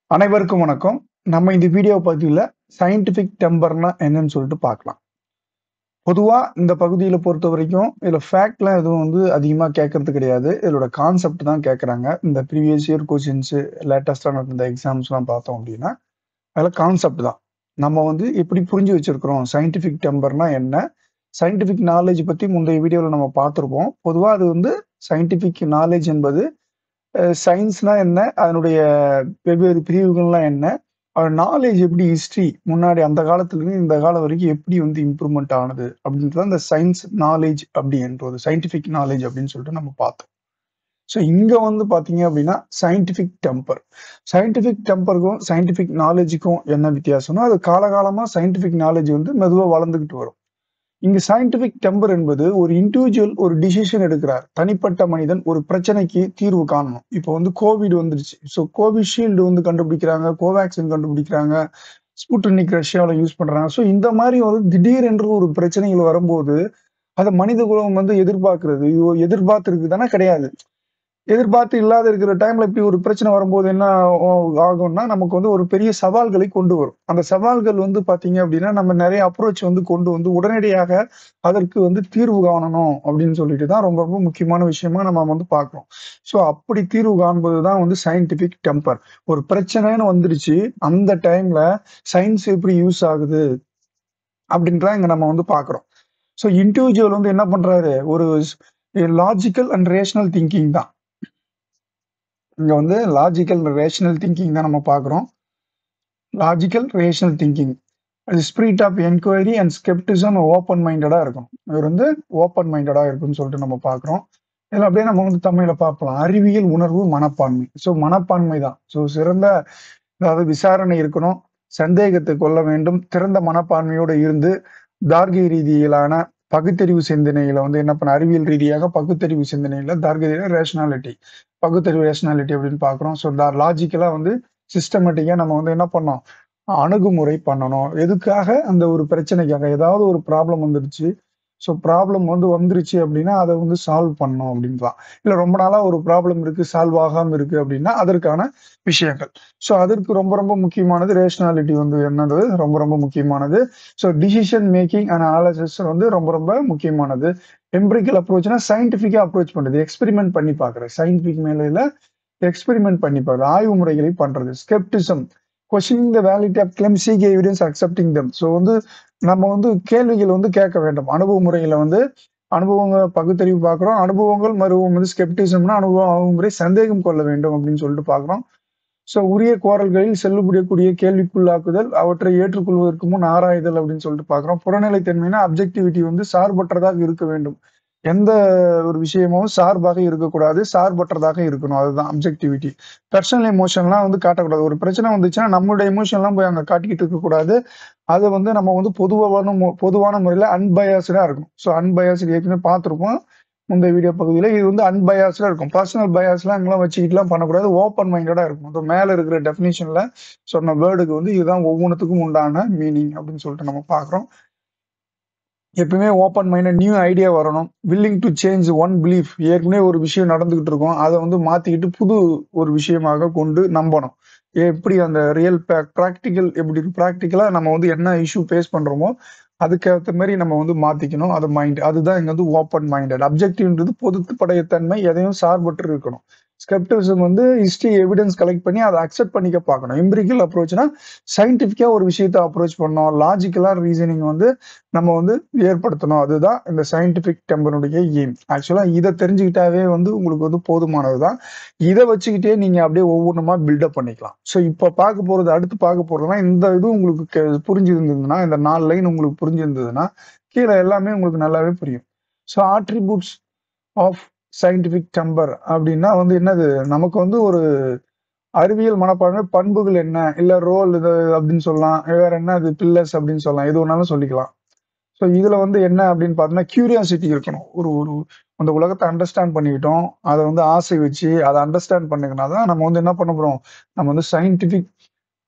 அனைவருக்கும் வணக்கம் நம்ம இந்த வீடியோ பதிவில் சயின்டிஃபிக் டெம்பர்னா என்னன்னு சொல்லிட்டு பார்க்கலாம் பொதுவாக இந்த பகுதியில் பொறுத்த வரைக்கும் இதில் ஃபேக்ட்லாம் எதுவும் வந்து அதிகமாக கேட்கறது கிடையாது இதோட கான்செப்ட் தான் கேட்குறாங்க இந்த ப்ரீவியஸ் இயர் கொஷின்ஸு லேட்டஸ்டாக நடந்த எக்ஸாம்ஸ்லாம் பார்த்தோம் அப்படின்னா அதில் கான்செப்ட் தான் நம்ம வந்து எப்படி புரிஞ்சு வச்சிருக்கிறோம் சயின்டிஃபிக் டெம்பர்னா என்ன சயின்டிஃபிக் நாலேஜ் பற்றி முந்தைய வீடியோவில் நம்ம பார்த்துருப்போம் பொதுவாக அது வந்து சயின்டிஃபிக் நாலேஜ் என்பது சயின்ஸ்னா என்ன அதனுடைய வெவ்வேறு பிரிவுகள்லாம் என்ன அவர் நாலேஜ் எப்படி ஹிஸ்ட்ரி முன்னாடி அந்த காலத்துலேருந்து இந்த காலம் வரைக்கும் எப்படி வந்து இம்ப்ரூவ்மெண்ட் ஆனது அப்படின்றது அந்த சயின்ஸ் நாலேஜ் அப்படின்றது சயின்டிஃபிக் நாலேஜ் அப்படின்னு சொல்லிட்டு நம்ம பார்த்தோம் ஸோ இங்கே வந்து பார்த்தீங்க அப்படின்னா சயின்டிஃபிக் டெம்பர் சயின்டிஃபிக் டெம்பருக்கும் சயின்டிஃபிக் நாலேஜுக்கும் என்ன வித்தியாசம்னா அது காலகாலமாக சயின்டிஃபிக் நாலேஜ் வந்து மெதுவாக வளர்ந்துக்கிட்டு வரும் இங்க சயின்டிபிக் டெம்பர் என்பது ஒரு இண்டிவிஜுவல் ஒரு டிசிஷன் எடுக்கிறார் தனிப்பட்ட மனிதன் ஒரு பிரச்சனைக்கு தீர்வு காணணும் இப்போ வந்து கோவிட் வந்துருச்சு ஸோ கோவிஷீல்டு வந்து கண்டுபிடிக்கிறாங்க கோவேக்சின் கண்டுபிடிக்கிறாங்க ஸ்புட்னிக் ரஷ்யாவில் யூஸ் பண்றாங்க ஸோ இந்த மாதிரி ஒரு திடீரென்று ஒரு பிரச்சனைகள் வரும்போது அதை மனித குலம் வந்து எதிர்பார்க்கிறது ஐயோ எதிர்பார்த்துருக்கு தானே கிடையாது எதிர்பார்த்து இல்லாத இருக்கிற டைம்ல இப்படி ஒரு பிரச்சனை வரும்போது என்ன ஆகும்னா நமக்கு வந்து ஒரு பெரிய சவால்களை கொண்டு வரும் அந்த சவால்கள் வந்து பாத்தீங்க அப்படின்னா நம்ம நிறைய அப்ரோச் வந்து கொண்டு வந்து உடனடியாக அதற்கு வந்து தீர்வு காணணும் அப்படின்னு சொல்லிட்டு தான் ரொம்ப ரொம்ப முக்கியமான விஷயமா நம்ம வந்து பார்க்கிறோம் ஸோ அப்படி தீர்வு காண்பது தான் வந்து சயின்டிபிக் டெம்பர் ஒரு பிரச்சனைன்னு வந்துருச்சு அந்த டைம்ல சயின்ஸ் எப்படி யூஸ் ஆகுது அப்படின்றத இங்க நம்ம வந்து பார்க்கிறோம் ஸோ இண்டிவிஜுவல் வந்து என்ன பண்றாரு ஒரு லாஜிக்கல் அண்ட் ரேஷனல் திங்கிங் தான் இங்க வந்து லாஜிக்கல் ரேஷனல் திங்கிங் தான் நம்ம பார்க்குறோம் logical rational thinking spirit of enquiry and scepticism open மைண்டடாக இருக்கும் இவர் வந்து ஓப்பன் மைண்டடாக இருக்குன்னு சொல்லிட்டு நம்ம பார்க்குறோம் இதில் அப்படியே நம்ம வந்து தமிழில் பார்க்கலாம் அறிவியல் உணர்வு மனப்பான்மை ஸோ மனப்பான்மை தான் ஸோ சிறந்த அதாவது விசாரணை இருக்கணும் சந்தேகத்தை கொள்ள வேண்டும் திறந்த மனப்பான்மையோடு இருந்து தார்கிக ரீதியிலான பகுத்தறிவு சிந்தனையில வந்து என்ன பண்ண அறிவியல் ரீதியாக பகுத்தறிவு சிந்தனையில தார்கிக ரேஷனாலிட்டி பகுத்தறிவு ரேஷனாலிட்டி அப்படின்னு பார்க்குறோம் ஸோ லாஜிக்கலாக வந்து சிஸ்டமேட்டிக்காக நம்ம வந்து என்ன பண்ணோம் அணுகுமுறை பண்ணணும் எதுக்காக அந்த ஒரு பிரச்சனைக்காக ஏதாவது ஒரு ப்ராப்ளம் வந்துருச்சு ஸோ ப்ராப்ளம் வந்து வந்துருச்சு அப்படின்னா அதை வந்து சால்வ் பண்ணணும் அப்படின்லாம் இல்லை ரொம்ப நாளாக ஒரு ப்ராப்ளம் இருக்கு சால்வ் ஆகாமல் இருக்கு அப்படின்னா அதற்கான விஷயங்கள் ஸோ அதற்கு ரொம்ப ரொம்ப முக்கியமானது ரேஷனாலிட்டி வந்து என்னது ரொம்ப ரொம்ப முக்கியமானது so decision making and analysis வந்து ரொம்ப ரொம்ப முக்கியமானது எம்பிரிக்கல் அப்ரோச்னா சயின்டிஃபிக்காக அப்ரோச் பண்ணுறது எக்ஸ்பெரிமெண்ட் பண்ணி பார்க்குறது சயின்டிஃபிக் மேலையில் எக்ஸ்பெரிமெண்ட் பண்ணி பார்க்குறது ஆய்வு முறைகளை பண்ணுறது scepticism questioning the validity of claim seek evidence accepting them so வந்து நம்ம வந்து கேள்விகள் வந்து கேட்க வேண்டும் அனுபவ முறைகளை வந்து அனுபவங்கள் பகுத்தறிவு பார்க்குறோம் அனுபவங்கள் மறுபவம் வந்து ஸ்கெப்டிசம்னா அனுபவம் அணுகுமுறை சந்தேகம் கொள்ள வேண்டும் அப்படின்னு சொல்லிட்டு பார்க்குறோம் ஸோ உரிய கோரல்களில் செல்லுபடியக்கூடிய கேள்விக்குள்ளாக்குதல் அவற்றை ஏற்றுக்கொள்வதற்கு முன் ஆராய்தல் அப்படின்னு சொல்லிட்டு பார்க்குறோம் புறநிலைத்தன்மைனா அப்ஜெக்டிவிட்டி வந்து சார்பற்றதாக இருக்க வேண்டும் எந்த ஒரு விஷயமும் சார்பாக இருக்கக்கூடாது சார்பற்றதாக இருக்கணும் அதுதான் அப்ஜெக்டிவிட்டி பர்சனல் எமோஷன்லாம் வந்து காட்டக்கூடாது ஒரு பிரச்சனை வந்துச்சுன்னா நம்மளுடைய எமோஷன்லாம் போய் அங்கே காட்டிக்கிட்டு இருக்கக்கூடாது அதை வந்து நம்ம வந்து பொதுவான பொதுவான முறையில் அன்பயாஸ்டாக இருக்கும் ஸோ அன்பயாஸ்டு ஏற்கனவே பார்த்துருப்போம் முந்தைய வீடியோ பகுதியில் இது வந்து அன்பயாஸ்டாக இருக்கும் பர்சனல் பயாஸ்லாம் இங்கெல்லாம் வச்சுக்கிட்டுலாம் பண்ணக்கூடாது ஓப்பன் மைண்டடாக இருக்கும் ஸோ மேலே இருக்கிற டெஃபினேஷனில் சொன்ன வேர்டுக்கு வந்து இதுதான் ஒவ்வொன்றுத்துக்கும் உண்டான மீனிங் அப்படின்னு சொல்லிட்டு நம்ம பார்க்குறோம் எப்பவுமே ஓப்பன் மைண்ட் நியூ ஐடியா வரணும் willing to change one belief ஏற்கனவே ஒரு விஷயம் நடந்துகிட்டு இருக்கும் அதை வந்து மாத்திக்கிட்டு புது ஒரு விஷயமாக கொண்டு நம்பணும் எப்படி அந்த ரியல் ப்ராக்டிக்கல் எப்படி ப்ராக்டிக்கலா நம்ம வந்து என்ன இஷ்யூ ஃபேஸ் பண்றோமோ அதுக்கேற்ற மாதிரி நம்ம வந்து மாத்திக்கணும் அது மைண்ட் அதுதான் இங்க வந்து ஓப்பன் மைண்டட் அப்ஜெக்டிவ்ன்றது பொதுப்படையத்தன்மை எதையும் சார்பற்று இருக்கணும் ஸ்கெப்டிசம் வந்து ஹிஸ்டரி எவிடன்ஸ் கலெக்ட் பண்ணி அதை அக்செப்ட் பண்ணிக்க பார்க்கணும் எம்பிரிக்கல் அப்ரோச்னா சயின்டிஃபிக்கா ஒரு விஷயத்த அப்ரோச் பண்ணணும் லாஜிக்கலா ரீசனிங் வந்து நம்ம வந்து ஏற்படுத்தணும் அதுதான் இந்த சயின்டிபிக் டெம்பனுடைய எய்ம் ஆக்சுவலா இதை தெரிஞ்சுக்கிட்டாவே வந்து உங்களுக்கு வந்து போதுமானதுதான் இதை வச்சுக்கிட்டே நீங்க அப்படியே ஒவ்வொன்றுமா பில்டப் பண்ணிக்கலாம் ஸோ இப்போ பார்க்க போறது அடுத்து பார்க்க போறதுனா இந்த இது உங்களுக்கு புரிஞ்சிருந்ததுன்னா இந்த நாலு லைன் உங்களுக்கு புரிஞ்சிருந்ததுன்னா கீழே எல்லாமே உங்களுக்கு நல்லாவே புரியும் so attributes of scientific temper அப்படின்னா வந்து என்னது நமக்கு வந்து ஒரு அறிவியல் மனப்பான்மை பண்புகள் என்ன இல்ல ரோல் இது அப்படின்னு சொல்லலாம் வேற என்ன அது பில்லர்ஸ் அப்படின்னு சொல்லலாம் எது ஒன்னாலும் சொல்லிக்கலாம் ஸோ இதுல வந்து என்ன அப்படின்னு பார்த்தோம்னா கியூரியாசிட்டி இருக்கணும் ஒரு ஒரு அந்த உலகத்தை அண்டர்ஸ்டாண்ட் பண்ணிக்கிட்டோம் அதை வந்து ஆசை வச்சு அதை அண்டர்ஸ்டாண்ட் பண்ணிக்கனா தான் நம்ம வந்து என்ன பண்ண போறோம் நம்ம வந்து சயின்டிபிக்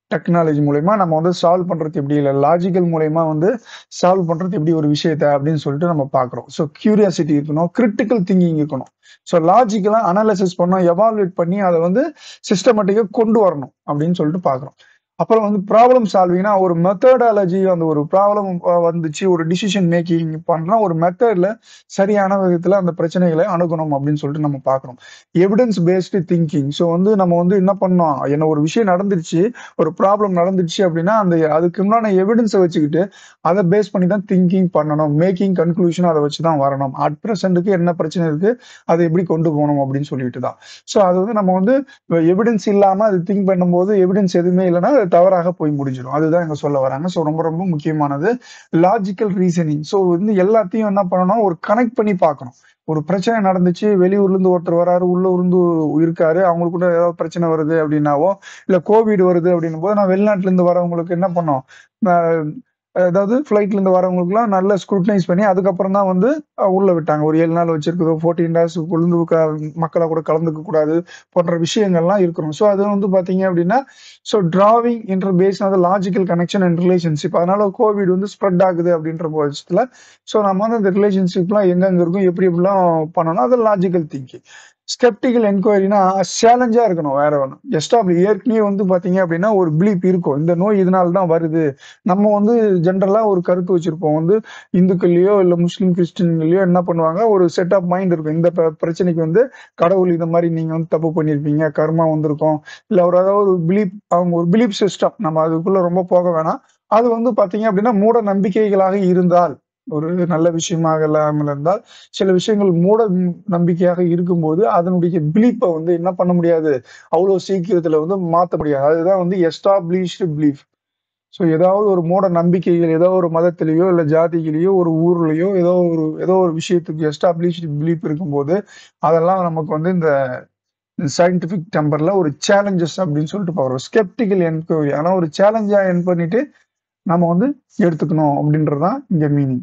டெக்னாலஜி மூலயமா நம்ம வந்து சால்வ் பண்றது எப்படி இல்லை லாஜிக்கல் மூலயமா வந்து சால்வ் பண்றது எப்படி ஒரு விஷயத்த அப்படின்னு சொல்லிட்டு நம்ம பார்க்குறோம் ஸோ கியூரியாசிட்டி இருக்கணும் கிரிட்டிக்கல் திங்கிங் இருக்கணும் ஸோ லாஜிக்கலா அனாலிசிஸ் பண்ணோம் எவால்வேட் பண்ணி அதை வந்து சிஸ்டமேட்டிக்காக கொண்டு வரணும் அப்படின்னு சொல்லிட்டு பார்க்குறோம் அப்புறம் வந்து ப்ராப்ளம் சால்விங்னா ஒரு மெத்தடாலஜி அந்த ஒரு ப்ராப்ளம் வந்துச்சு ஒரு டிசிஷன் மேக்கிங் பண்றா ஒரு மெத்தட்ல சரியான விதத்துல அந்த பிரச்சனைகளை அணுகணும் அப்படின்னு சொல்லிட்டு நம்ம பார்க்கணும் எவிடன்ஸ் பேஸ்டு திங்கிங் ஸோ வந்து நம்ம வந்து என்ன பண்ணோம் என்ன ஒரு விஷயம் நடந்துருச்சு ஒரு ப்ராப்ளம் நடந்துருச்சு அப்படின்னா அந்த அதுக்கு முன்னாடி எவிடன்ஸை வச்சுக்கிட்டு அதை பேஸ் பண்ணி தான் திங்கிங் பண்ணணும் மேக்கிங் கன்க்ளூஷன் அதை வச்சு தான் வரணும் அட் ப்ரெசென்ட்டுக்கு என்ன பிரச்சனை இருக்கு அதை எப்படி கொண்டு போகணும் அப்படின்னு சொல்லிட்டு தான் ஸோ அது வந்து நம்ம வந்து எவிடன்ஸ் இல்லாம அது திங்க் பண்ணும்போது எவிடன்ஸ் எதுவுமே இல்லைன்னா அது தவறாக போய் முடிஞ்சிடும் அதுதான் இங்க சொல்ல வராங்க ஸோ ரொம்ப ரொம்ப முக்கியமானது லாஜிக்கல் ரீசனிங் ஸோ வந்து எல்லாத்தையும் என்ன பண்ணணும் ஒரு கனெக்ட் பண்ணி பார்க்கணும் ஒரு பிரச்சனை நடந்துச்சு வெளியூர்ல இருந்து ஒருத்தர் வராரு உள்ள இருந்து இருக்காரு அவங்களுக்கு கூட ஏதாவது பிரச்சனை வருது அப்படின்னாவோ இல்ல கோவிட் வருது அப்படின்னும் போது நான் வெளிநாட்டுல இருந்து வரவங்களுக்கு என்ன பண்ணோம் நான் அதாவது ஃப்ளைட்ல இருந்து வரவங்களுக்குலாம் நல்ல ஸ்க்ரூட்டனைஸ் பண்ணி அதுக்கப்புறம் தான் வந்து அஹ், உள்ள விட்டாங்க ஒரு ஏழு நாள் வச்சிருக்கிறதோ ஃபோர்டீன் டேஸ் உளுந்து மக்களை கூட கலந்துக்க கூடாது போன்ற விஷயங்கள்லாம் இருக்கணும் ஸோ அது வந்து பாத்தீங்க அப்படின்னா ஸோ டிராவிங் இன்டர் பேஸ் அது லாஜிக்கல் கனெக்ஷன் அண்ட் ரிலேஷன்ஷிப் அதனால கோவிட் வந்து ஸ்ப்ரெட் ஆகுது அப்படின்ற பட்சத்தில் ஸோ நம்ம வந்து அந்த ரிலேஷன்ஷிப்லாம் எங்கெங்க இருக்கும் எப்படி எப்படிலாம் பண்ணணும் அது லாஜிக்கல் திங்கிங் ஸ்கெப்டிக்கல் என்கொயரினா சேலஞ்சா இருக்கணும் வேற ஒன்று எஸ்டாப்ளி ஏற்கனவே வந்து பாத்தீங்க அப்படின்னா ஒரு பிலீப் இருக்கும் இந்த நோய் இதனால தான் வருது நம்ம வந்து ஜென்ரலா ஒரு கருத்து வச்சிருப்போம் வந்து இந்துக்கள்லயோ இல்ல முஸ்லீம் கிறிஸ்டின்லயோ என்ன பண்ணுவாங்க ஒரு செட் ஆஃப் மைண்ட் இருக்கும் இந்த பிர- பிரச்சனைக்கு வந்து கடவுள் இந்த மாதிரி நீங்க வந்து தப்பு பண்ணிருப்பீங்க கர்மா வந்திருக்கும் இல்ல ஒரு அதாவது ஒரு பிலீப் அவங்க ஒரு பிலீப் சிஸ்டம் நம்ம அதுக்குள்ள ரொம்ப போக வேணாம் அது வந்து பாத்தீங்க அப்படின்னா மூட நம்பிக்கைகளாக இருந்தால் ஒரு நல்ல விஷயமாக இல்லாமல் இருந்தால் சில விஷயங்கள் மூட நம்- நம்பிக்கையாக இருக்கும்போது அதனுடைய பிலீப்பை வந்து என்ன பண்ண முடியாது அவ்வளவு சீக்கிரத்துல வந்து மாத்த முடியாது அதுதான் வந்து எஸ்டாப்ளிஷ்டு பிலீஃப் ஸோ ஏதாவது ஒரு மூட நம்பிக்கைகள் ஏதோ ஒரு மதத்திலேயோ இல்லை ஜாதியிலேயோ ஒரு ஊர்லயோ ஏதோ ஒரு ஏதோ ஒரு விஷயத்துக்கு எஸ்டாப்ளிஷ்டு பிலீஃப் இருக்கும்போது அதெல்லாம் நமக்கு வந்து இந்த சயின்டிபிக் டெம்பர்ல ஒரு சேலஞ்சஸ் அப்படின்னு சொல்லிட்டு பார்க்குறோம் ஸ்கெப்டிக்கல் என்கொயரி ஆனால் ஒரு சேலஞ்சா என் பண்ணிட்டு நம்ம வந்து எடுத்துக்கணும் அப்படின்றதுதான் இங்க மீனிங்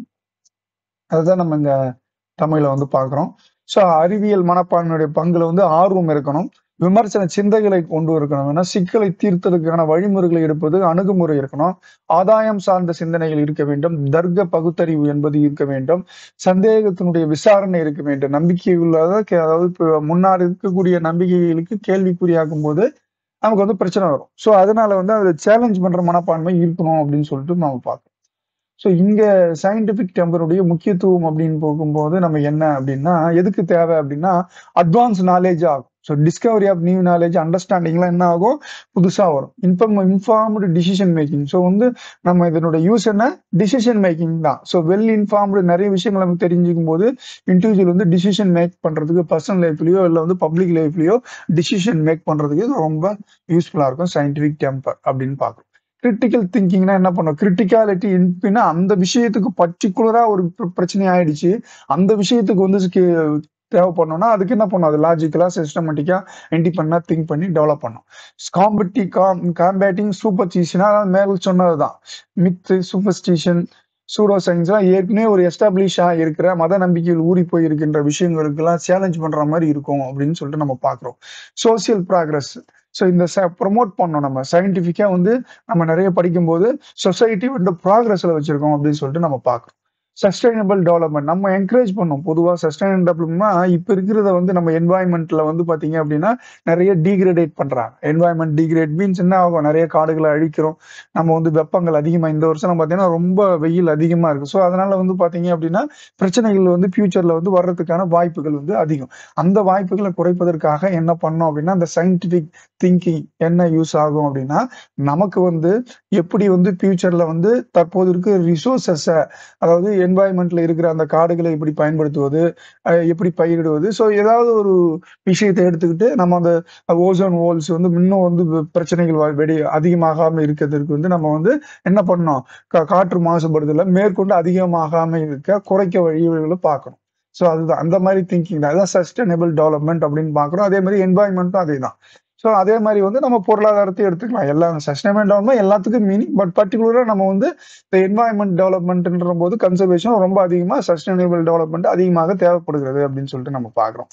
அதுதான் நம்ம இங்க தமிழ்ல வந்து பார்க்கிறோம் ஸோ அறிவியல் மனப்பான்மையுடைய பங்குல வந்து ஆர்வம் இருக்கணும் விமர்சன சிந்தைகளை கொண்டு இருக்கணும் ஏன்னா சிக்கலை தீர்த்ததுக்கான வழிமுறைகளை எடுப்பது அணுகுமுறை இருக்கணும் ஆதாயம் சார்ந்த சிந்தனைகள் இருக்க வேண்டும் தர்க்க பகுத்தறிவு என்பது இருக்க வேண்டும் சந்தேகத்தினுடைய விசாரணை இருக்க வேண்டும் நம்பிக்கை உள்ளத கே- அதாவது இப்ப முன்னாடி இருக்கக்கூடிய நம்பிக்கைகளுக்கு கேள்விக்குறியாக்கும் போது நமக்கு வந்து பிரச்சனை வரும் ஸோ அதனால வந்து அதை சேலஞ்ச் பண்ற மனப்பான்மை இருக்கணும் அப்படின்னு சொல்லிட்டு நம்ம பார்க்கணும் ஸோ இங்க சயின்டிபிக் டெம்பருடைய முக்கியத்துவம் அப்படின்னு போகும்போது நம்ம என்ன அப்படின்னா எதுக்கு தேவை அப்படின்னா அட்வான்ஸ் நாலேஜ் ஆகும் so discovery of new knowledge அண்டர்ஸ்டாண்டிங்லாம் என்ன ஆகும் புதுசா வரும் inform informed decision making so வந்து நம்ம இதனோட யூஸ் என்ன டிசிஷன் மேக்கிங் தான் ஸோ வெல் இன்ஃபார்ம்டு நிறைய விஷயங்கள் நமக்கு தெரிஞ்சுக்கும் போது இண்டிவிஜுவல் வந்து டிசிஷன் மேக் பண்றதுக்கு பர்சனல் லைஃப்லயோ இல்லை வந்து பப்ளிக் லைஃப்லயோ டிசிஷன் மேக் பண்றதுக்கு இது ரொம்ப யூஸ்ஃபுல்லா இருக்கும் சயின்டிபிக் டெம்பர் அப்படின்னு பார்க்கணும் கிரிட்டிக்கல் திங்கிங்னா என்ன பண்ணும் கிரிட்டிகாலிட்டி இன்பின்னா அந்த விஷயத்துக்கு பர்டிகுலரா ஒரு பிர- பிரச்சனை ஆயிடுச்சு அந்த விஷயத்துக்கு வந்து ski- தேவைப்படணும்னா அதுக்கு என்ன பண்ணும் அது லாஜிக்கலா சிஸ்டமேட்டிக்கா இண்டிபெண்டா திங்க் பண்ணி டெவலப் பண்ணும் காம்பட்டி காம் காம்பேட்டிங் சூப்பர்ஸ்டிஷனா மேல் சொன்னதுதான் மித்து சூப்பர்ஸ்டிஷன் சூடோ சயின்ஸ்லாம் ஏற்கனவே ஒரு எஸ்டாப்ளிஷா இருக்கிற மத நம்பிக்கையில் ஊறி போய் இருக்கின்ற விஷயங்களுக்கெல்லாம் சேலஞ்ச் பண்ற மாதிரி இருக்கும் அப்படின்னு சொல்லிட்டு நம்ம பார்க்கிறோம் சோசியல் ப்ராக்ரஸ் ஸோ இந்த ப்ரொமோட் பண்ணோம் நம்ம சயின்டிஃபிக்கா வந்து நம்ம நிறைய படிக்கும்போது சொசைட்டி வந்து ப்ராக்ரஸ்ல வச்சிருக்கோம் அப்படின்னு சொல்லிட்டு நம்ம பார்க்கிறோம் சஸ்டைனபிள் டெவலப்மெண்ட் நம்ம என்கரேஜ் பண்ணோம் பொதுவாக சஸ்டைனபிள் டெவலப்மெண்ட்னா இப்போ இருக்கிறத வந்து நம்ம என்வாயன்மெண்ட்ல வந்து பாத்தீங்க அப்படின்னா நிறைய டீக்ரேடேட் பண்றாங்க என்வாயன்மெண்ட் டீக்ரேட் மீன்ஸ் என்ன ஆகும் நிறைய காடுகளை அழிக்கிறோம் நம்ம வந்து வெப்பங்கள் அதிகமா இந்த வருஷம் நம்ம பார்த்தீங்கன்னா ரொம்ப வெயில் அதிகமா இருக்கு ஸோ அதனால வந்து பாத்தீங்க அப்படின்னா பிரச்சனைகள் வந்து ஃபியூச்சர்ல வந்து வர்றதுக்கான வாய்ப்புகள் வந்து அதிகம் அந்த வாய்ப்புகளை குறைப்பதற்காக என்ன பண்ணோம் அப்படின்னா அந்த சயின்டிபிக் திங்கிங் என்ன யூஸ் ஆகும் அப்படின்னா நமக்கு வந்து எப்படி வந்து ஃபியூச்சர்ல வந்து தற்போது இருக்க ரிசோர்சஸை அதாவது என்வாயன்மெண்ட்ல இருக்கிற அந்த காடுகளை எப்படி பயன்படுத்துவது அஹ் எப்படி பயிரிடுவது ஸோ ஏதாவது ஒரு விஷயத்தை எடுத்துக்கிட்டு நம்ம அந்த ஓசோன் ஹோல்ஸ் வந்து இன்னும் வந்து வெ- பிரச்சனைகள் வ- வெடி அதிகமாகாம இருக்கிறதுக்கு வந்து நம்ம வந்து என்ன பண்ணோம் கா- காற்று மாசுபடுதல மேற்கொண்டு அதிகமாகாம இருக்க குறைக்க வழிகளை பார்க்கணும் ஸோ அதுதான் அந்த மாதிரி திங்கிங் தான் அதான் சஸ்டைனபிள் டெவலப்மெண்ட் அப்படின்னு பார்க்குறோம் அதே மாதிரி என்வாயன்மெண்ட்டும் அதே தான் ஸோ அதே மாதிரி வந்து நம்ம பொருளாதாரத்தை எடுத்துக்கலாம் எல்லாம் சஸ்டைனபிள் டெவலப்மெண்ட் எல்லாத்துக்கும் மீனிங் பட் பர்டிகுலராக நம்ம வந்து இந்த என்வாயன்மெண்ட் டெவலப்மெண்ட்ன்ற போது கன்சர்வேஷன் ரொம்ப அதிகமாக சஸ்டைனபிள் டெவலப்மெண்ட் அதிகமாக தேவைப்படுகிறது அப்படின்னு சொல்லிட்டு நம்ம பார்க்குறோம்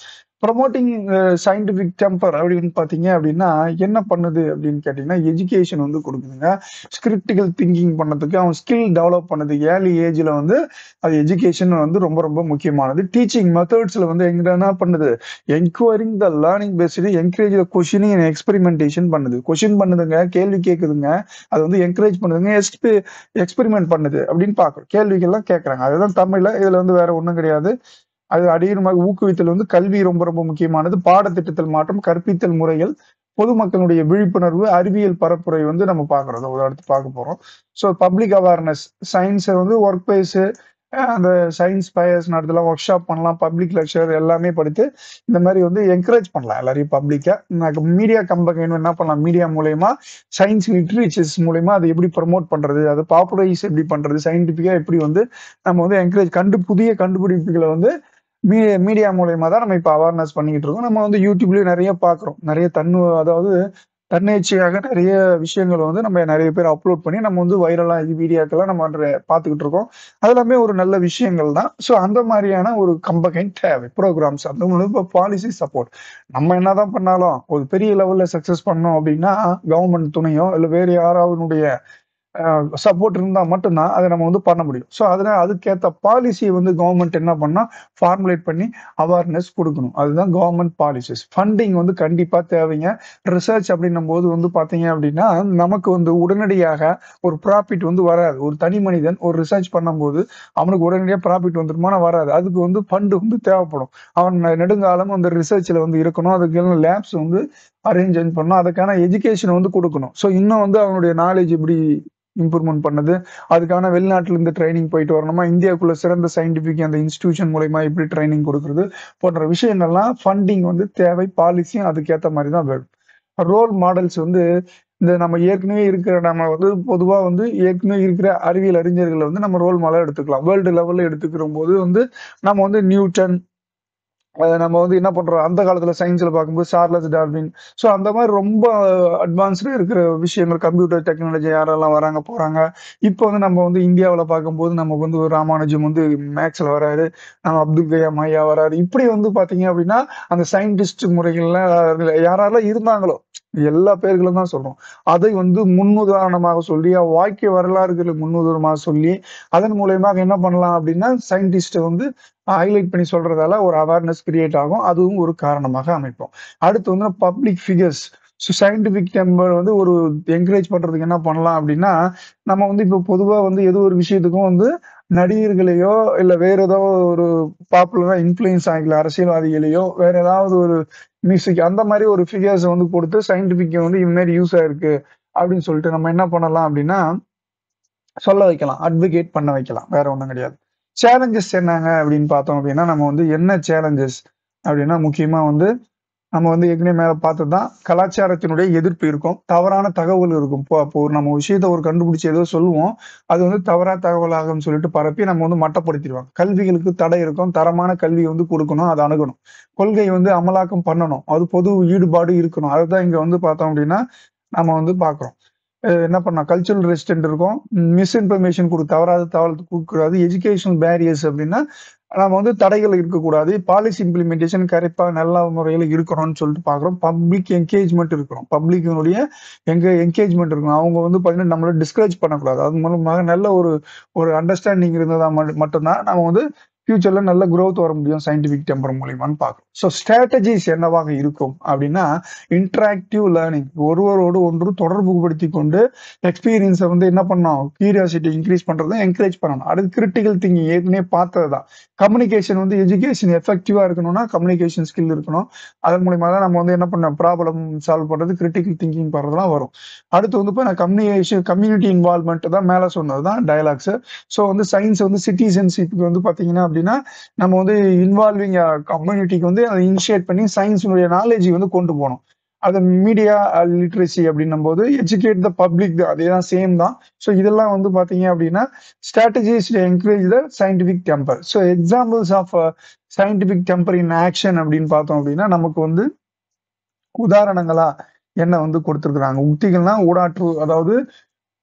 ப்ரொமோட்டிங் சயின்டிஃபிக் டெம்பர் அப்படின்னு பார்த்தீங்க அப்படின்னா என்ன பண்ணுது அப்படின்னு கேட்டிங்கன்னா எஜுகேஷன் வந்து கொடுக்குதுங்க கிரிட்டிக்கல் திங்கிங் பண்ணதுக்கு அவன் ஸ்கில் டெவலப் பண்ணது ஏர்லி ஏஜில் வந்து அது எஜுகேஷன் வந்து ரொம்ப ரொம்ப முக்கியமானது டீச்சிங் மெத்தட்ஸில் வந்து எங்க என்ன பண்ணுது enquiring the learning based encourage the questioning and experimentation பண்ணுது கொஷின் பண்ணுதுங்க கேள்வி கேட்குதுங்க அது வந்து என்கரேஜ் பண்ணுதுங்க எக்ஸ்பெ எக்ஸ்பெரிமெண்ட் பண்ணுது அப்படின்னு பார்க்குறோம் கேள்விகள்லாம் கேட்குறாங்க அதுதான் தமிழில் இதில் வந்து வேற ஒன்றும் கிடையாது அது அடியமாக ஊக்குவித்தல் வந்து கல்வி ரொம்ப ரொம்ப முக்கியமானது பாடத்திட்டத்தில் மாற்றம் கற்பித்தல் முறைகள் பொதுமக்களுடைய விழிப்புணர்வு அறிவியல் பரப்புரை வந்து நம்ம பார்க்குறோம் ஒரு அடுத்து பார்க்க போகிறோம் ஸோ பப்ளிக் அவேர்னஸ் சயின்ஸை வந்து ஒர்க் பிளேஸு அந்த சயின்ஸ் பயர்ஸ் நடத்தலாம் ஒர்க் ஷாப் பண்ணலாம் பப்ளிக் லெக்சர் எல்லாமே படித்து இந்த மாதிரி வந்து என்கரேஜ் பண்ணலாம் எல்லாரையும் பப்ளிக்காக மீடியா கம்பெனி என்ன பண்ணலாம் மீடியா மூலயமா சயின்ஸ் லிட்ரேச்சர்ஸ் மூலயமா அதை எப்படி ப்ரமோட் பண்றது அதை பாப்புலரைஸ் எப்படி பண்றது சயின்டிஃபிக்கா எப்படி வந்து நம்ம வந்து என்கரேஜ் கண்டு புதிய கண்டுபிடிப்புகளை வந்து மீ மீடியா மூலயமா தான் நம்ம இப்போ அவேர்னஸ் பண்ணிக்கிட்டு இருக்கோம் நம்ம வந்து யூடியூப்லயும் நிறைய பார்க்குறோம் நிறைய தன்னு அதாவது தன்னிச்சையாக நிறைய விஷயங்கள் வந்து நம்ம நிறைய பேர் அப்லோட் பண்ணி நம்ம வந்து வைரலாக வீடியோக்கெல்லாம் நம்ம பார்த்துக்கிட்டு இருக்கோம் அது எல்லாமே ஒரு நல்ல விஷயங்கள் தான் ஸோ அந்த மாதிரியான ஒரு கம்பகைன் தேவை ப்ரோக்ராம்ஸ் அந்த இப்போ பாலிசி சப்போர்ட் நம்ம என்னதான் பண்ணாலும் ஒரு பெரிய லெவலில் சக்ஸஸ் பண்ணோம் அப்படின்னா கவர்மெண்ட் துணையோ இல்லை வேறு யாராவதுடைய சப்போர்ட் இருந்தால் மட்டும்தான் அதை நம்ம வந்து பண்ண முடியும் ஸோ அதனால அதுக்கேற்ற பாலிசியை வந்து கவர்மெண்ட் என்ன பண்ணால் ஃபார்முலேட் பண்ணி அவேர்னஸ் கொடுக்கணும் அதுதான் கவர்மெண்ட் பாலிசிஸ் ஃபண்டிங் வந்து கண்டிப்பாக தேவைங்க ரிசர்ச் அப்படின்னும் போது வந்து பார்த்தீங்க அப்படின்னா நமக்கு வந்து உடனடியாக ஒரு ப்ராஃபிட் வந்து வராது ஒரு தனி மனிதன் ஒரு ரிசர்ச் பண்ணும்போது அவனுக்கு உடனடியாக ப்ராஃபிட் வந்துருமானா வராது அதுக்கு வந்து ஃபண்டு வந்து தேவைப்படும் அவன் நெடுங்காலம் அந்த ரிசர்ச்சில் வந்து இருக்கணும் அதுக்கு லேப்ஸ் வந்து அரேஞ்ச் பண்ணணும் அதுக்கான எஜுகேஷன் வந்து கொடுக்கணும் ஸோ இன்னும் வந்து அவனுடைய நாலேஜ் எப்படி இம்ப்ரூவ்மெண்ட் பண்ணது அதுக்கான வெளிநாட்டுல இருந்து ட்ரைனிங் போயிட்டு வரணுமா இந்தியாவுக்குள்ள சிறந்த சயின்டிபிக் அந்த இன்ஸ்டிடியூஷன் மூலயமா எப்படி ட்ரைனிங் கொடுக்குறது போன்ற விஷயங்கள்லாம் ஃபண்டிங் வந்து தேவை பாலிசியும் அதுக்கேற்ற மாதிரி தான் வேணும் ரோல் மாடல்ஸ் வந்து இந்த நம்ம ஏற்கனவே இருக்கிற நம்ம வந்து பொதுவாக வந்து ஏற்கனவே இருக்கிற அறிவியல் அறிஞர்களை வந்து நம்ம ரோல் மாடல் எடுத்துக்கலாம் வேர்ல்டு லெவலில் எடுத்துக்கிற போது வந்து நம்ம வந்து நியூட்டன் நம்ம வந்து என்ன பண்றோம் அந்த காலத்துல சயின்ஸ்ல பார்க்கும்போது சார்லஸ் டார்வின் ஸோ அந்த மாதிரி ரொம்ப அட்வான்ஸ்டு இருக்கிற விஷயங்கள் கம்ப்யூட்டர் டெக்னாலஜி யாரெல்லாம் வராங்க போறாங்க இப்போ வந்து நம்ம வந்து இந்தியாவில் பார்க்கும்போது நமக்கு வந்து ராமானுஜம் வந்து மேக்ஸ்ல வராரு நம்ம அப்துல் கலாம் ஐயா வராரு இப்படி வந்து பாத்தீங்க அப்படின்னா அந்த சயின்டிஸ்ட் முறைகள்ல யாரெல்லாம் இருந்தாங்களோ எல்லா பேர்களும் தான் சொல்றோம் அதை வந்து முன்னுதாரணமாக சொல்லி வாழ்க்கை வரலாறுகளை முன்னுதாரணமாக சொல்லி அதன் மூலயமாக என்ன பண்ணலாம் அப்படின்னா சயின்டிஸ்ட்டை வந்து ஹைலைட் பண்ணி சொல்றதால ஒரு அவேர்னஸ் கிரியேட் ஆகும் அதுவும் ஒரு காரணமாக அமைப்போம் அடுத்து வந்து public figures so scientific temper வந்து ஒரு என்கரேஜ் பண்றதுக்கு என்ன பண்ணலாம் அப்படின்னா நம்ம வந்து இப்போ பொதுவாக வந்து எது ஒரு விஷயத்துக்கும் வந்து நடிகர்களையோ இல்லை வேற ஏதோ ஒரு பாப்புலரா இன்ஃப்ளூயன்ஸ் ஆகிக்கல அரசியல்வாதிகளையோ வேற ஏதாவது ஒரு மியூசிக் அந்த மாதிரி ஒரு ஃபிகர்ஸ் வந்து கொடுத்து சயின்டிஃபிக் வந்து இது மாதிரி யூஸ் ஆயிருக்கு அப்படின்னு சொல்லிட்டு நம்ம என்ன பண்ணலாம் அப்படின்னா சொல்ல வைக்கலாம் அட்வொகேட் பண்ண வைக்கலாம் வேற ஒன்றும் கிடையாது சேலஞ்சஸ் என்னங்க அப்படின்னு பார்த்தோம் அப்படின்னா நம்ம வந்து என்ன சேலஞ்சஸ் அப்படின்னா முக்கியமா வந்து நம்ம வந்து ஏற்கனவே மேல பார்த்தது தான் கலாச்சாரத்தினுடைய எதிர்ப்பு இருக்கும் தவறான தகவல் இருக்கும் இப்போ அப்போ நம்ம விஷயத்த ஒரு கண்டுபிடிச்சி ஏதோ சொல்லுவோம் அது வந்து தவறா தகவலாகும்னு சொல்லிட்டு பரப்பி நம்ம வந்து மட்டப்படுத்திடுவாங்க கல்விகளுக்கு தடை இருக்கும் தரமான கல்வி வந்து கொடுக்கணும் அதை அணுகணும் கொள்கை வந்து அமலாக்கம் பண்ணணும் அது பொது ஈடுபாடு இருக்கணும் அதுதான் இங்க வந்து பார்த்தோம் அப்படின்னா நம்ம வந்து பார்க்குறோம் என்ன பண்ணா கல்ச்சுரல் ரெசிஸ்டன்ட் இருக்கும் மிஸ்இன்ஃபர்மேஷன் கொடு தவறாத தகவல் கொடுக்கூடாது எஜுகேஷனல் பேரியர்ஸ் அப்படின்னா நம்ம வந்து தடைகள் இருக்கக்கூடாது பாலிசி இம்ப்ளிமெண்டேஷன் கரெக்டாக நல்ல முறையில் இருக்கணும்னு சொல்லிட்டு பார்க்குறோம் பப்ளிக் என்கேஜ்மெண்ட் இருக்கணும் பப்ளிக்கினுடைய எங்க என்கேஜ்மெண்ட் இருக்கணும் அவங்க வந்து பார்த்தீங்கன்னா நம்மளை டிஸ்கரேஜ் பண்ணக்கூடாது அது மூலமாக நல்ல ஒரு ஒரு அண்டர்ஸ்டாண்டிங் இருந்ததா மட்டும்தான் நம்ம வந்து ஃபியூச்சர்ல நல்ல growth வர முடியும் சயின்டிபிக் டெம்பர் மூலியமான்னு பார்க்கணும் ஸோ ஸ்ட்ராட்டஜிஸ் என்னவாக இருக்கும் அப்படின்னா இன்டராக்டிவ் லேர்னிங் ஒருவரோடு ஒன்று தொடர்பு படுத்தி கொண்டு எக்ஸ்பீரியன்ஸை வந்து என்ன பண்ணணும் கியூரியாசிட்டி இன்க்ரீஸ் பண்றதை என்கரேஜ் பண்ணணும் அடுத்து கிரிட்டிக்கல் திங்கிங் ஏற்கனவே பார்த்தது தான் கம்யூனிகேஷன் வந்து எஜுகேஷன் எஃபெக்டிவா இருக்கணும்னா கம்யூனிகேஷன் ஸ்கில் இருக்கணும் அதன் மூலியமா தான் நம்ம வந்து என்ன பண்ண ப்ராப்ளம் சால்வ் பண்றது கிரிட்டிக்கல் திங்கிங் பண்றதுலாம் வரும் அடுத்து வந்து இப்போ நான் கம்யூனிகேஷன் கம்யூனிட்டி இன்வால்மெண்ட் தான் மேலே சொன்னது தான் டயலாக்ஸ் ஸோ வந்து சயின்ஸ் வந்து சிட்டிசன்ஷிப்க்கு வந்து பார்த்தீங்கன்னா அப்படின்னா நம்ம வந்து இன்வால்விங் கம்யூனிட்டிக்கு வந்து அதை இனிஷியேட் பண்ணி சயின்ஸினுடைய நாலேஜ் வந்து கொண்டு போகணும் அது மீடியா லிட்ரஸி அப்படின்னும் போது எஜுகேட் த பப்ளிக் அதே தான் சேம் தான் ஸோ இதெல்லாம் வந்து பார்த்தீங்க அப்படின்னா strategies encourage the scientific temper so examples of scientific temper in action அப்படின்னு பார்த்தோம் அப்படின்னா நமக்கு வந்து உதாரணங்களா என்ன வந்து கொடுத்துருக்குறாங்க உத்திகள்னா ஊடாற்று அதாவது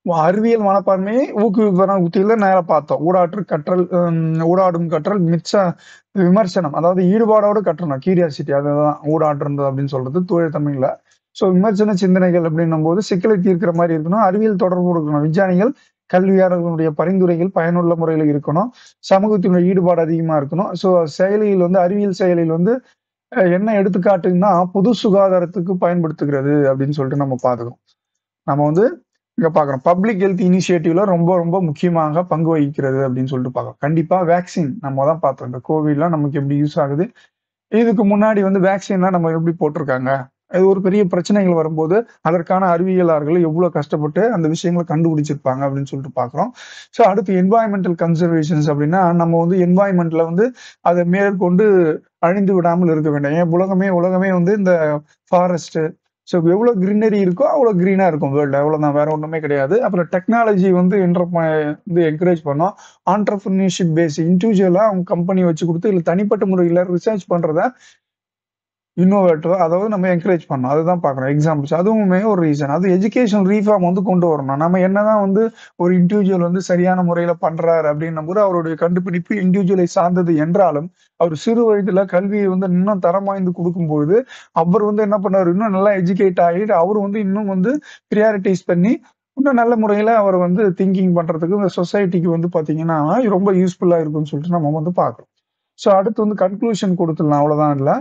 அறிவியல் மனப்பான்மையை ஊக்குவிப்பன உத்தியில நேரா பார்த்தோம் ஊடாற்று கற்றல் ஹம், ஊடாடும் கற்றல் மிச்ச விமர்சனம் அதாவது ஈடுபாடோட கற்றணும் கியூரியாசிட்டி அதுதான் ஊடாற்றுறது அப்படின்னு சொல்றது தூய தமிழ்ல ஸோ விமர்சன சிந்தனைகள் அப்படின்னும் போது சிக்கலை தீர்க்கிற மாதிரி இருக்கணும் அறிவியல் தொடர்பு இருக்கணும் விஞ்ஞானிகள் கல்வியாளர்களுடைய பரிந்துரைகள் பயனுள்ள முறையில் இருக்கணும் சமூகத்தினுடைய ஈடுபாடு அதிகமா இருக்கணும் ஸோ செயலியில் வந்து அறிவியல் செயலில் வந்து அஹ், என்ன எடுத்துக்காட்டுன்னா பொது சுகாதாரத்துக்கு பயன்படுத்துகிறது அப்படின்னு சொல்லிட்டு நம்ம பார்த்துக்கோம் நம்ம வந்து இங்க பாக்குறோம் பப்ளிக் ஹெல்த் இனிஷியேட்டிவ்ல ரொம்ப ரொம்ப முக்கியமாக பங்கு வகிக்கிறது அப்படின்னு சொல்லிட்டு பார்க்கறோம் கண்டிப்பா வேக்சின் நம்ம தான் பார்த்தோம் இந்த கோவிட்லாம் நமக்கு எப்படி யூஸ் ஆகுது இதுக்கு முன்னாடி வந்து வேக்சின்லாம் நம்ம எப்படி போட்டிருக்காங்க இது ஒரு பெரிய பிரச்சனைகள் வரும்போது அதற்கான அறிவியலாளர்கள் எவ்வளவு கஷ்டப்பட்டு அந்த விஷயங்களை கண்டுபிடிச்சிருப்பாங்க அப்படின்னு சொல்லிட்டு பார்க்குறோம் ஸோ அடுத்து என்வாயன்மெண்டல் கன்சர்வேஷன்ஸ் அப்படின்னா நம்ம வந்து என்வாயன்மெண்ட்ல வந்து அதை மேற்கொண்டு அழிந்து விடாமல் இருக்க வேண்டும் ஏன் உலகமே உலகமே வந்து இந்த ஃபாரஸ்ட் ஸோ எவ்வளோ கிரீனரி இருக்கோ அவ்வளோ க்ரீனாக இருக்கும் வேர்ல்டு அவ்வளோதான் வேற ஒன்றுமே கிடையாது அப்புறம் டெக்னாலஜி வந்து என்டர் வந்து என்கரேஜ் பண்ணோம் ஆண்டர்பிரினர்ஷிப் பேஸ் இண்டிவிஜுவலாக அவங்க கம்பெனி வச்சு கொடுத்து இல்லை தனிப்பட்ட முறையில் ரிசர்ச் பண்ணுறத இன்னோவேட்டிவ் அதாவது நம்ம என்கரேஜ் பண்ணோம் அதுதான் பார்க்குறோம் எக்ஸாம்பிள்ஸ் அதுவுமே ஒரு ரீசன் அது எஜுகேஷன் ரீஃபார்ம் வந்து கொண்டு வரணும் நம்ம என்னதான் வந்து ஒரு இண்டிவிஜுவல் வந்து சரியான முறையில் பண்றாரு அப்படின்னும் போது அவருடைய கண்டுபிடிப்பு இண்டிவிஜுவலை சார்ந்தது என்றாலும் அவர் சிறு வயதுல கல்வியை வந்து இன்னும் தரம் வாய்ந்து கொடுக்கும்போது அவர் வந்து என்ன பண்ணாரு இன்னும் நல்லா எஜுகேட் ஆகிட்டு அவர் வந்து இன்னும் வந்து ப்ரியாரிட்டைஸ் பண்ணி இன்னும் நல்ல முறையில அவர் வந்து திங்கிங் பண்றதுக்கு இந்த சொசைட்டிக்கு வந்து பாத்தீங்கன்னா ரொம்ப யூஸ்ஃபுல்லா இருக்கும்னு சொல்லிட்டு நம்ம வந்து பார்க்கறோம் ஸோ அடுத்து வந்து கன்க்ளூஷன் கொடுத்துடலாம் அவ்வளவுதான் இல்லை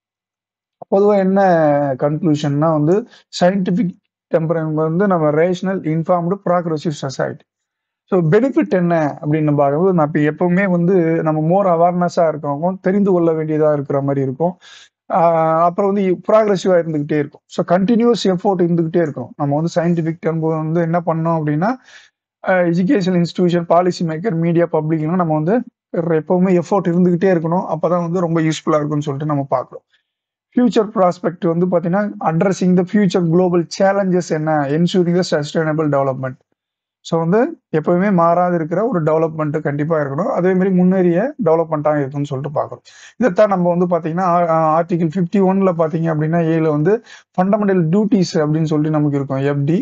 பொதுவா என்ன கன்க்ளூஷன்னா வந்து சயின்டிபிக் டெம்பரன் வந்து நம்ம rational informed progressive society so benefit என்ன அப்படின்னு பார்க்கும்போது நான் இப்போ எப்பவுமே வந்து நம்ம மோர் அவேர்னஸாக இருக்கவங்க தெரிந்து கொள்ள வேண்டியதாக இருக்கிற மாதிரி இருக்கும் ஆஹ் அப்புறம் வந்து ப்ராக்ரெசிவாக இருந்துகிட்டே இருக்கும் ஸோ கண்டினியூஸ் எஃபோர்ட் இருந்துகிட்டே இருக்கும் நம்ம வந்து சயின்டிஃபிக் டெம்போ வந்து என்ன பண்ணோம் அப்படின்னா education institution policy maker media பப்ளிக்லாம் நம்ம வந்து எப்பவுமே எஃபோர்ட் இருந்துகிட்டே இருக்கணும் அப்பதான் வந்து ரொம்ப யூஸ்ஃபுல்லாக இருக்கும்னு சொல்லிட்டு நம்ம பார்க்குறோம் ஃபியூச்சர் ப்ராஸ்பெக்ட் வந்து பார்த்தீங்கன்னா addressing the future global challenges என்ன ensuring the sustainable development so வந்து எப்பவுமே மாறாது இருக்கிற ஒரு டெவலப்மெண்ட் கண்டிப்பாக இருக்கணும் அதே மாதிரி முன்னேறிய டெவலப்மெண்ட்டாக இருக்கும்னு சொல்லிட்டு பார்க்குறோம் இதைத்தான் நம்ம வந்து பார்த்தீங்கன்னா ஆர்டிகல் ஃபிஃப்டி ஒன்ல பார்த்தீங்க அப்படின்னா ஏல வந்து ஃபண்டமெண்டல் டியூட்டிஸ் அப்படின்னு சொல்லிட்டு நமக்கு இருக்கும் எஃப்டி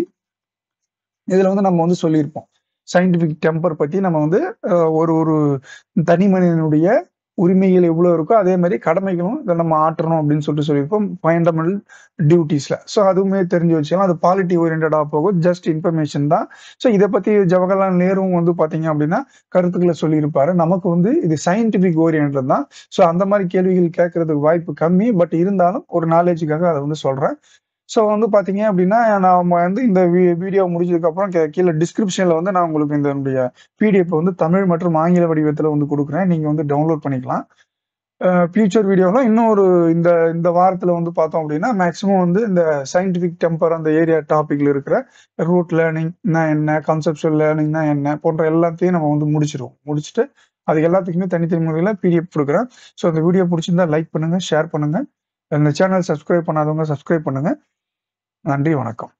இதில் வந்து நம்ம வந்து சொல்லியிருப்போம் சயின்டிஃபிக் டெம்பர் பற்றி நம்ம வந்து அஹ், ஒரு ஒரு தனி மனிதனுடைய உரிமைகள் எவ்வளோ இருக்கோ அதே மாதிரி கடமைகளும் இதை நம்ம ஆற்றணும் அப்படின்னு சொல்லிட்டு சொல்லியிருப்போம் ஃபண்டமெண்டல் டியூட்டிஸ்ல ஸோ அதுவுமே தெரிஞ்சு வச்சுக்கலாம் அது பாலிட்டி ஓரியன்டாக போகும் ஜஸ்ட் இன்ஃபர்மேஷன் தான் ஸோ இதை பற்றி ஜவஹர்லால் நேருவும் வந்து பார்த்தீங்க அப்படின்னா கருத்துக்களை சொல்லியிருப்பாரு நமக்கு வந்து இது சயின்டிஃபிக் ஓரியன்ட் தான் ஸோ அந்த மாதிரி கேள்விகள் கேட்கறதுக்கு வாய்ப்பு கம்மி பட் இருந்தாலும் ஒரு நாலேஜுக்காக அதை வந்து சொல்றேன் ஸோ வந்து பார்த்தீங்க அப்படின்னா நான் வந்து இந்த வீடியோ முடிச்சதுக்கப்புறம் கீ- கீழே டிஸ்கிரிப்ஷனில் வந்து நான் உங்களுக்கு இந்த பிடிஎஃப் வந்து தமிழ் மற்றும் ஆங்கில வடிவத்தில் வந்து கொடுக்குறேன் நீங்கள் வந்து டவுன்லோட் பண்ணிக்கலாம் ஃபியூச்சர் வீடியோவில் இன்னொரு இந்த இந்த வாரத்தில் வந்து பார்த்தோம் அப்படின்னா மேக்ஸிமம் வந்து இந்த சயின்டிஃபிக் டெம்பர் அந்த ஏரியா டாப்பிக்கில் இருக்கிற ரூட் லேர்னிங்னா என்ன கான்செப்டுவல் லேர்னிங்னா என்ன போன்ற எல்லாத்தையும் நம்ம வந்து முடிச்சிருவோம் முடிச்சுட்டு அது எல்லாத்துக்குமே தனித்தனி முறையில் பிடிஎஃப் கொடுக்குறேன் ஸோ அந்த வீடியோ பிடிச்சிருந்தா லைக் பண்ணுங்க ஷேர் பண்ணுங்க இந்த சேனல் சப்ஸ்கிரைப் பண்ணாதவங்க சப்ஸ்கிரைப் பண்ணுங்க நன்றி வணக்கம்